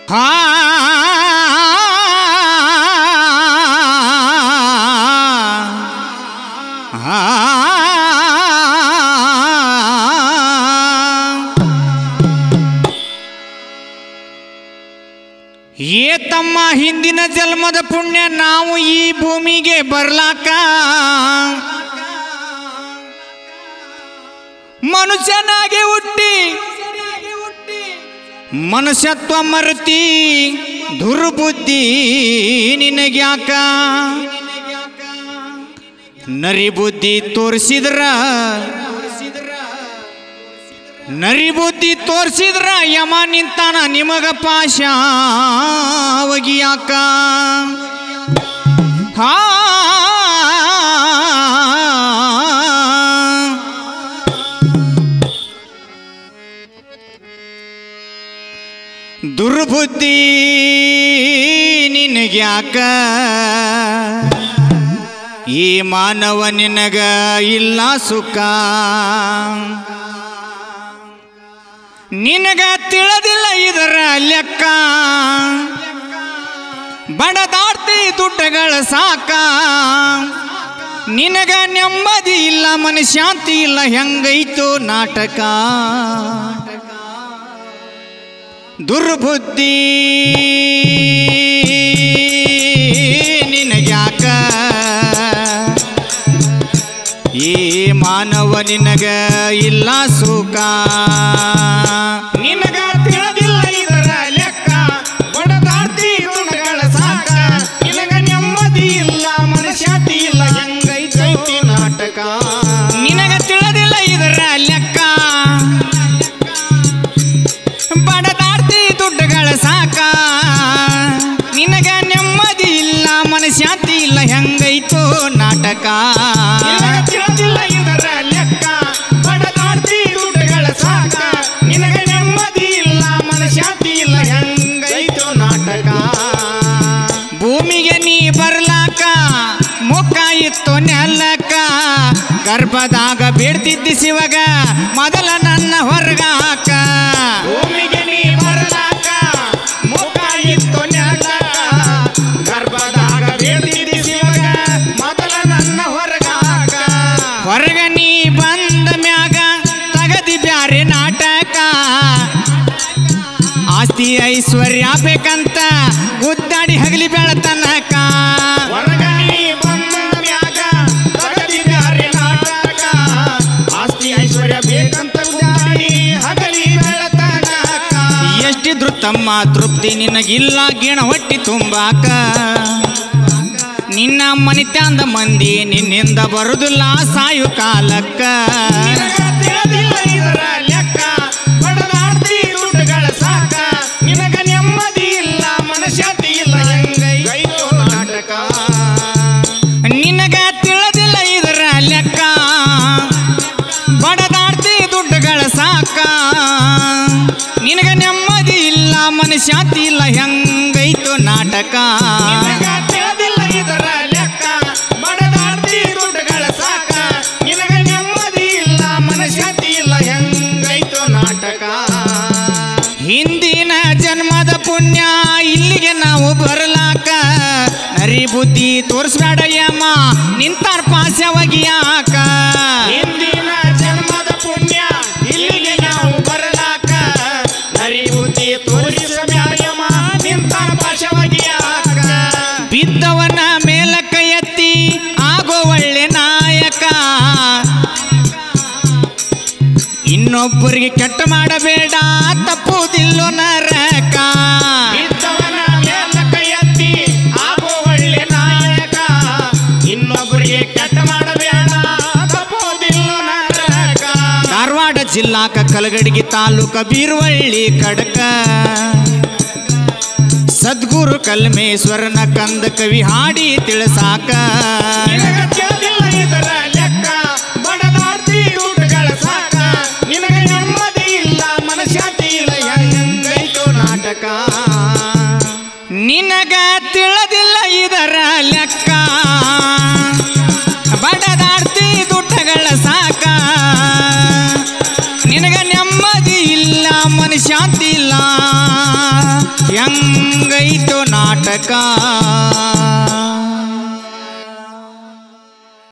ಹಾ ಏ ತಮ್ಮ ಹಿಂದಿನ ಜನ್ಮದ ಪುಣ್ಯ ನಾವು ಈ ಭೂಮಿಗೆ ಬರ್ಲಾಕ ಮನುಷ್ಯನಾಗಿ ಹುಟ್ಟಿ ಮನುಷ್ಯತ್ವ ಮರತಿ ದುರ್ಬುದ್ಧಿ ನಿನಗ್ಯಾಕ ನರಿ ಬುದ್ಧಿ ತೋರಿಸಿದ್ರ ನರಿ ಬುದ್ಧಿ ತೋರಿಸಿದ್ರ ಯಮ ನಿಂತಾನ ನಿಮಗ ಪಾಶ ಒಗಿಯಾಕ ಹಾ ದುರ್ಬುದ್ಧಿ ನಿನಗ್ಯಾಕ ಈ ಮಾನವ ನಿನಗ ಇಲ್ಲ ಸುಖ ನಿನಗ ತಿಳಿದಿಲ್ಲ ಇದರ ಲೆಕ್ಕ ಬಡದಾಡ್ತಿ ದುಡ್ಡಗಳ ಸಾಕ ನಿನಗ ನೆಮ್ಮದಿ ಇಲ್ಲ ಮನಶಾಂತಿ ಇಲ್ಲ ಹೆಂಗೈತು ನಾಟಕ ದುರ್ಬುದ್ಧಿ ನಿನಗ್ಯಾಕ ಈ ಮಾನವ ನಿನಗ ಇಲ್ಲ ಸುಖ ನಿನಗ ತಿಳಿದಿಲ್ಲ ಇದರ ಲೆಕ್ಕ ಬಡದಾಡ್ತಿ ಗುಣಗಳ ಸಾಕ ನಿನಗ ನೆಮ್ಮದಿ ಇಲ್ಲ ಮನಶಾಂತಿ ಇಲ್ಲ ಹೆಂಗೈತೈತಿ ನಾಟಕ ನಿನಗ ತಿಳಿದಿಲ್ಲ ಇದರ ಲೆಕ್ಕ ಬಡದಾಡ್ತಿ ದುಡ್ಡುಗಳ ಸಾಕ ನಿನಗ ನೆಮ್ಮದಿ ಇಲ್ಲ ಮನಶಾಂತಿ ಇಲ್ಲ ಹೆಂಗೈತೋ ನಾಟಕ ತಿಳಿದಿಲ್ಲ ಇದರ ಲೆಕ್ಕ ಬಡದಾಡ್ತಿ ದುಡ್ಡುಗಳ ಸಾಕ ನಿನಗ ನೆಮ್ಮದಿ ಇಲ್ಲ ಮನಶಾಂತಿ ಇಲ್ಲ ಹೆಂಗೈತೋ ನಾಟಕ ಭೂಮಿಗೆ ನೀ ಬರ್ಲಾಕ ಮುಖ ಇತ್ತು ನೆಲ್ಲಕ್ಕ ಗರ್ಭದಾಗ ಬೇಡ್ತಿದ್ದಿ ಶಿವಗ ಮೊದಲ ನನ್ನ ಹೊರಗಾಕ ಭೂಮಿಗೆ ನೀ ಬರ್ಲಾಕ ಮುಖ ಇತ್ತು ನೆಲ್ಲಕ್ಕ ಗರ್ಭದಾಗ ಬೇಡ್ತಿದ್ದಿ ಶಿವಗ ಮೊದಲ ನನ್ನ ಹೊರಗಾಕ ಹೊರಗ ನೀ ಬಂದ ಮ್ಯಾಗ ತಗದಿ ಬ್ಯಾರೆ ನಾಟಕ ಆಸ್ತಿ ಐಶ್ವರ್ಯ ಬೇಕಂತ ಗುದ್ದಾಡಿ ಹಗಲಿ ಬೆಳತನಕ ಹೊರಗ ನೀ ಬಂದ ಮ್ಯಾಗ ತಗದಿ ಬ್ಯಾರೆ ನಾಟಕ ಆಸ್ತಿ ಐಶ್ವರ್ಯ ಬೇಕಂತ ಗುದ್ದಾಡಿ ಹಗಲಿ ಬೆಳತನಕ ಎಷ್ಟಿದ್ರು ತಮ್ಮ ತೃಪ್ತಿ ನಿನಗಿಲ್ಲ ಗಿಣ ಹೊಟ್ಟಿ ತುಂಬಾಕ ನಿನ್ನ ಮನಿತ್ಯಾಂದ ಮಂದಿ ನಿನ್ನಿಂದ ಬರುದಿಲ್ಲ ಸಾಯು ಕಾಲಕ್ಕ ಬಡದಾಡ್ತಿ ದುಡ್ಡುಗಳ ಸಾಕ ನಿನಗ ನೆಮ್ಮದಿ ಇಲ್ಲ ಮನಶಾಂತಿ ಇಲ್ಲ ಹೆಂಗೈತೋ ನಾಟಕ ನಿನಗ ತಿಳಿದಿಲ್ಲ ಇದರ ಲೆಕ್ಕ ಬಡದಾಡ್ತಿ ದುಡ್ಡುಗಳ ಸಾಕ ನಿನಗ ನೆಮ್ಮದಿ ಇಲ್ಲ ಮನಶಾಂತಿ ಇಲ್ಲ ಹೆಂಗೈತೋ ನಾಟಕ ತಿಳಿದಿಲ್ಲ ಇದರ ಲೆಕ್ಕ ಬಡದಾಡ್ತಿ ದುಡ್ಡುಗಳ ಸಾಕ ನಿನಗ ನೆಮ್ಮದಿ ಇಲ್ಲ ಮನಶಾಂತಿ ಇಲ್ಲ ಹೆಂಗೈತೋ ನಾಟಕ ಹಿಂದಿನ ಜನ್ಮದ ಪುಣ್ಯ ಇಲ್ಲಿಗೆ ನಾವು ಬರಲಾಕ ನರಿ ಬುದ್ಧಿ ತೋರಿಸ್ಬೇಡ ಯಮ ನಿಂತಾರ ಪಾಸ್ಯವಾಗಿಯಾಕ ಹಿಂದಿನ ಜನ್ಮದ ಪುಣ್ಯ ಇಲ್ಲಿಗೆ ನಾವು ಬರಲಾಕ ನರಿ ಬುದ್ಧಿ ತೋರಿಸಬೇಡ ಯಮ ನಿಂತಾರ ಪಾಸ್ಯವಾಗಿಯಾಕ ಬಿದ್ದವನ ಮೇಲಕ್ಕ ಎತ್ತಿ ಆಗೋ ಒಳ್ಳೆ ನಾಯಕ ಇನ್ನೊಬ್ಬರಿಗೆ ಕೆಟ್ಟ ಮಾಡಬೇಡ ತಪ್ಪುವುದಿಲ್ಲೋ ನರಕ ಎತ್ತಿ ಆಗೋ ಒಳ್ಳೆ ನಾಯಕ ಇನ್ನೊಬ್ಬರಿಗೆ ಕೆಟ್ಟ ಮಾಡಬೇಡ ತಪ್ಪುವುದಿಲ್ಲೋ ನರಕ ಧಾರವಾಡ ಜಿಲ್ಲಾಕ ಕಲಗಡಿಗೆ ತಾಲೂಕ ಬೀರ್ವಳ್ಳಿ ಕಡಕ ಸದ್ಗುರು ಕಲ್ಮೇಶ್ವರನ ಕಂದ ಕವಿ ಹಾಡಿ ತಿಳಿಸಾಕ ಇದರ ಲೆಕ್ಕ ಬಡದಾಡ್ತಿ ದುಡ್ಡುಗಳ ಸಾಕ ನಿನಗ ನೆಮ್ಮದಿ ಇಲ್ಲ ಮನಶಾಂತಿ ಇಲ್ಲ ಹೆಂಗೈತೋ ನಾಟಕ ನಿನಗ ತಿಳಿದಿಲ್ಲ ಇದರ ಲೆಕ್ಕ ಬಡದಾಡ್ತಿ ದುಡ್ಡುಗಳ ಸಾಕ ನಿನಗ ನೆಮ್ಮದಿ ಇಲ್ಲ ಮನುಷ್ಯ ಮನಶಾಂತಿಲ್ಲ ಹೆಂಗೈತು ನಾಟಕ